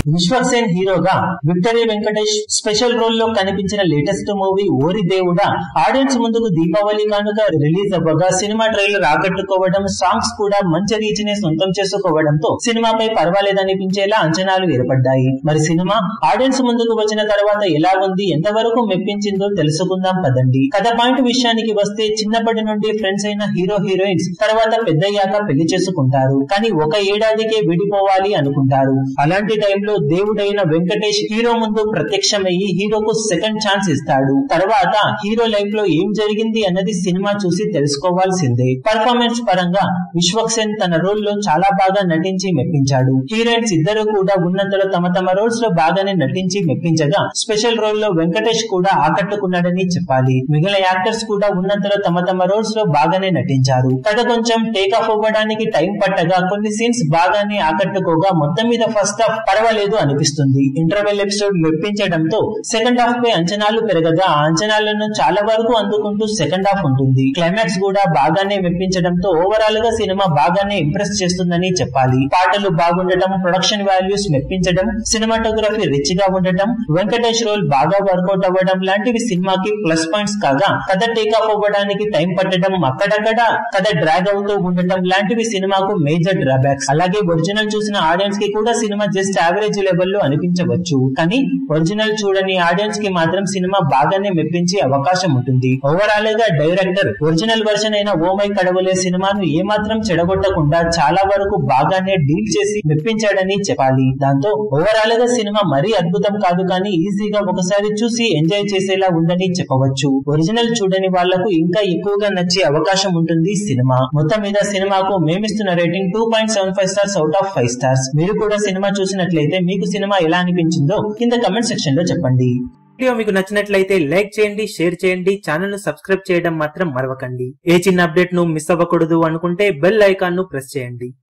విశ్వక్సేన్ హీరోగా victory Venkatesh special role లో కనిపించిన లేటెస్ట్ మూవీ ఓరి దేవుడా ఆడియన్స్ ముందుకు దీపావళి కానుక రిలీజ్ అవ్వగా సినిమా ట్రైలర్ ఆకట్టుకోవడం సాంగ్స్ కూడా మంచి రీచ్ ని సొంతం చేసుకోవడంతో సినిమాపై పర్వాలేదనిపించేలా అంచనాలు ఏర్పడ్డాయి మరి సినిమా ఆడియన్స్ ముందుకు వచ్చిన తర్వాత ఎలా ఉంది ఎంతవరకు మెప్పించిందో తెలుసుకుందాం పదండి కథ పాయింట్ విషయానికి వస్తే చిన్నప్పటి నుండి ఫ్రెండ్స్ అయిన హీరో హీరోయిన్స్ తర్వాత పెద్దయ్యాక పెళ్లి చేసుకుంటారు కానీ ఒక ఏడాదికే విడిపోవాలి అనుకుంటారు అలాంటి టైంలో దేవుడైన వెంకటేష్ హీరో ముందు ప్రత్యక్షమయ్యి హీరోకు సెకండ్ ఛాన్స్ ఇస్తాడు తర్వాత హీరో లైఫ్ లో ఏం జరిగింది అన్నది సినిమా చూసి తెలుసుకోవాల్సిందే పర్ఫార్మెన్స్ పరంగా విశ్వక్సేన్ తన రోల్ లో చాలా బాగా నటించి మెప్పించాడు హీరోయిన్స్ ఇద్దరు కూడా ఉన్నంతలో తమ తమ రోల్స్ లో బాగానే నటించి మెప్పించగా స్పెషల్ రోల్ లో వెంకటేష్ కూడా ఆకట్టుకున్నాడని చెప్పాలి మిగిలిన యాక్టర్స్ కూడా ఉన్నంతలో తమ తమ రోల్స్ లో బాగానే నటించారు కథ కొంచెం టేక్ ఆఫ్ అవ్వడానికి టైం పట్టగా కొన్ని సీన్స్ బాగానే ఆకట్టుకోగా మొత్తం మీద ఫస్ట్ హాఫ్ పర్వాలేదు అనిపిస్తుంది ఇంటర్వెల్ ఎపిసోడ్ మెప్పించడంతో సెకండ్ హాఫ్ పై అంచనాలు పెరగగా ఆ అంచనాలను చాలా వరకు అందుకుంటూ సెకండ్ హాఫ్ ఉంటుంది క్లైమాక్స్ కూడా బాగానే మెప్పించడంతో ఓవరాల్ గా సినిమా బాగానే ఇంప్రెస్ చేస్తుందని చెప్పాలి పాటలు బాగుండటం ప్రొడక్షన్ వాల్యూస్ మెప్పించడం సినిమాటోగ్రఫీ రిచ్ గా ఉండటం వెంకటేష్ రోల్ బాగా వర్కౌట్ అవ్వడం లాంటివి సినిమాకి ప్లస్ పాయింట్స్ కాగా కథ టేక్ ఆఫ్ అవ్వడానికి టైం పట్టడం అక్కడక్కడ కథ డ్రాగ్ అవుతూ ఉండటం లాంటివి సినిమాకు మేజర్ డ్రాబ్యాక్స్ అలాగే ఒరిజినల్ చూసిన ఆడియన్స్ కి కూడా సినిమా జస్ట్ యావరేజ్ లెవెల్ లో అనిపించవచ్చు కానీ ఒరిజినల్ చూడని ఆడియన్స్ కి మాత్రం సినిమా బాగానే మెప్పించే అవకాశం ఉంటుంది ఓవరాల్ గా డైరెక్టర్ ఒరిజినల్ వర్షన్ అయిన ఓ మై కడవలే సినిమాను ఏమాత్రం చెడగొట్టకుండా చాలా వరకు బాగానే డీల్ చేసి మెప్పించాడని చెప్పాలి దాంతో ఓవరాల్ గా సినిమా మరీ అద్భుతం కాదు కానీ ఈజీగా ఒకసారి చూసి ఎంజాయ్ చేసేలా ఉందని చెప్పవచ్చు ఒరిజినల్ చూడని వాళ్లకు ఇంకా ఎక్కువగా నచ్చే అవకాశం ఉంటుంది సినిమా మొత్తం మీద సినిమాకు మేమిస్తున్న rating two point seven five stars out of five stars మీరు కూడా సినిమా చూసినట్లయితే మీకు సినిమా ఎలా అనిపించిందో కింద కమెంట్ సెక్షన్ లో చెప్పండి వీడియో మీకు నచ్చినట్లయితే లైక్ చేయండి షేర్ చేయండి ఛానల్ ను సబ్స్క్రైబ్ చేయడం మాత్రం మరవకండి ఏ చిన్న అప్డేట్ ను మిస్ అవ్వకూడదు అనుకుంటే బెల్ ఐకాన్ ను ప్రెస్ చేయండి